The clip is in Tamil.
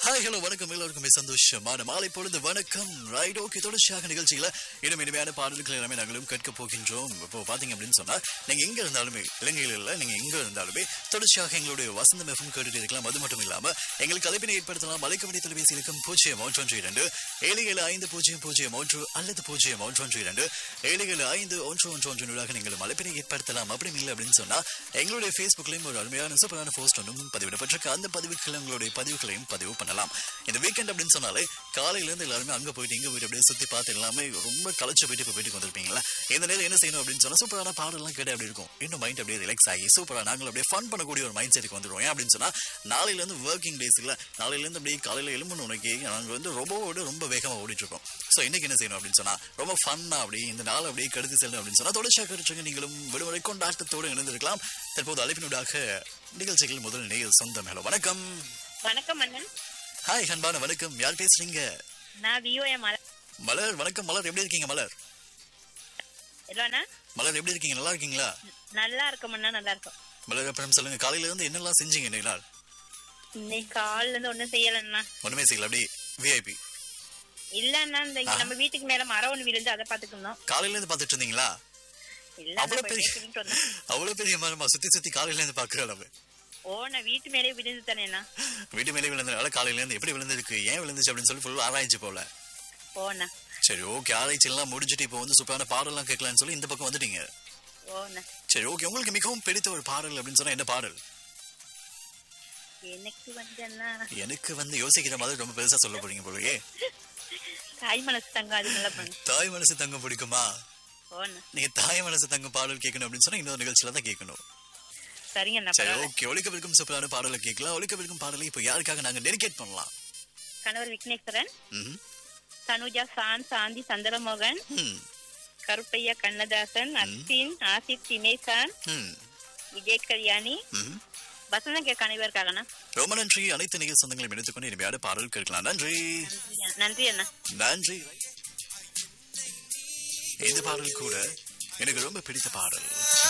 ஹாய் ஹலோ வணக்கம் எல்லோருக்குமே சந்தோஷமான மாலை பொழுது வணக்கம் ரைட் ஓகே தொடர்ச்சியாக நிகழ்ச்சியில இன்னும் இனிமையான பாடல்கள் எல்லாமே நாங்களும் கேட்க போகின்றோம் இப்போ பாத்தீங்க அப்படின்னு சொன்னா நீங்க எங்க இருந்தாலுமே இலங்கையில் இல்ல நீங்க எங்க இருந்தாலுமே தொடர்ச்சியாக எங்களுடைய வசந்தம் எஃப்எம் கேட்டுட்டு இருக்கலாம் அது மட்டும் இல்லாம எங்களுக்கு அழைப்பினை ஏற்படுத்தலாம் அழைக்கவடி தொலைபேசி இலக்கம் பூஜ்ஜியம் ஒன்று ஒன்று இரண்டு ஏழு ஏழு ஐந்து பூஜ்ஜியம் பூஜ்ஜியம் ஒன்று அல்லது பூஜ்ஜியம் ஒன்று ஒன்று இரண்டு ஏழு ஏழு ஐந்து ஒன்று ஒன்று ஒன்று நூறாக நீங்கள் அழைப்பினை ஏற்படுத்தலாம் அப்படி இல்லை அப்படின்னு சொன்னா எங்களுடைய ஃபேஸ்புக்லயும் ஒரு அருமையான சூப்பரான போஸ்ட் ஒன்றும் பதிவிடப்பட்டிருக்கு அந்த பதிவுகள் உங்களுடைய பதிவுகளையும் பதிவு பண்ணலாம் இந்த வீக்கெண்ட் அப்படின்னு சொன்னாலே காலையில இருந்து எல்லாருமே அங்க போயிட்டு இங்க போயிட்டு அப்படியே சுத்தி பார்த்து எல்லாமே ரொம்ப களைச்சு போயிட்டு இப்போ வீட்டுக்கு வந்திருப்பீங்களா இந்த நேரம் என்ன செய்யணும் அப்படின்னு சொன்னா சூப்பரான பாடலாம் கேட்டு அப்படி இருக்கும் இன்னும் மைண்ட் அப்படியே ரிலாக்ஸ் ஆகி சூப்பரா நாங்களும் அப்படியே ஃபன் பண்ணக்கூடிய ஒரு மைண்ட் செட்டுக்கு வந்துருவோம் ஏன் அப்படின்னு சொன்னா நாளையில இருந்து ஒர்க்கிங் டேஸ் இல்ல நாளையில இருந்து அப்படியே காலையில எலும்பு உனக்கு நாங்க வந்து ரொம்பவோட ரொம்ப வேகமா ஓடிட்டு இருக்கோம் சோ இன்னைக்கு என்ன செய்யணும் அப்படின்னு சொன்னா ரொம்ப ஃபன்னா அப்படி இந்த நாள் அப்படியே கடுத்து செல்லணும் அப்படின்னு சொன்னா தொடர்ச்சியாக இருக்கிறவங்க நீங்களும் விடுமுறை கொண்டாட்டத்தோடு இணைந்திருக்கலாம் தற்போது அழைப்பினூடாக நிகழ்ச்சிகள் முதல் நேர் சொந்தம் ஹலோ வணக்கம் வணக்கம் அண்ணன் ஹாய் அன்பான வணக்கம் யார் பேசுறீங்க நான் விஓஎம் மலர் வணக்கம் மலர் எப்படி இருக்கீங்க மலர் இல்லண்ணா மலர் எப்படி இருக்கீங்க நல்லா இருக்கீங்களா நல்லா இருக்கும் அண்ணா நல்லா இருக்கும் மலர் அப்புறம் சொல்லுங்க காலையில இருந்து என்னெல்லாம் செஞ்சீங்க இன்னைக்கு நாள் இன்னைக்கு காலைல இருந்து ஒண்ணும் செய்யலண்ணா ஒண்ணுமே செய்யல அப்படி விஐபி இல்லண்ணா இந்த இங்க நம்ம வீட்டுக்கு மேல மரம் ஒண்ணு விழுந்து அதை பாத்துக்கணும் காலையில இருந்து பாத்துட்டு இருந்தீங்களா இல்ல அவ்வளவு பெரிய சொல்லிட்டு வந்தேன் அவ்வளவு பெரிய மரமா சுத்தி சுத்தி காலையில இருந்து பாக்குற அளவு ஓ நான் வீட்டு மேலே விழுந்து தானேண்ணா வீட்டு மேலே விழுந்தனால காலையில இருந்து எப்படி விழுந்திருக்கு ஏன் விழுந்துச்சு அப்படின்னு சொல்லி ஃபுல் ஆராய்ச்சி போல ஓண்ணா சரி ஓகே ஆராய்ச்சி எல்லாம் முடிஞ்சுட்டு இப்போ வந்து சூப்பரான பாடலாம் கேட்கலாம்னு சொல்லி இந்த பக்கம் வந்துட்டீங்க ஓண்ணா சரி ஓகே உங்களுக்கு மிகவும் பிடித்த ஒரு பாடல் அப்படின்னு சொன்னா என்ன பாடல் எனக்கு வந்து அண்ணா எனக்கு வந்து யோசிக்கிற மாதிரி ரொம்ப பெருசா சொல்ல போறீங்க போலயே தாய் மனசு தங்க அது நல்லா பண்ணு தாய் மனசு தங்கம் பிடிக்குமா ஓண்ணா நீங்க தாய் மனசு தங்கம் பாடல் கேட்கணும் அப்படின்னு சொன்னா இன்னொரு நிகழ்ச்சியில தான் கேட்கணும் சரிங்க அண்ணா சரி பரவாயில்ல ஓகே ஒழிக்கவிருக்கும் சூப்பரான பாடலை கேட்கலாம் ஒழிக்கவிருக்கும் பாடலை இப்போ யாருக்காக நாங்க டெடிகேட் பண்ணலாம் கணவர் விக்னேஸ்வரன் ம்ஹும். தனுஜா சான் சாந்தி சந்திரமோகன் ம், கருப்பையா கண்ணதாசன் அஸ்வின் ஆசித் இமேசான் ம், விஜய் கல்யாணி ம். வசந்தம் கேட்க அனைவருக்காகண்ணா ரொம்ப நன்றி அனைத்து நிகழ் சொந்தங்களையும் எடுத்துக்கொண்டு இனிமையான பாடல் கேட்கலாம் நன்றி நன்றி அண்ணா நன்றி இந்த பாடல் கூட எனக்கு ரொம்ப பிடித்த பாடல்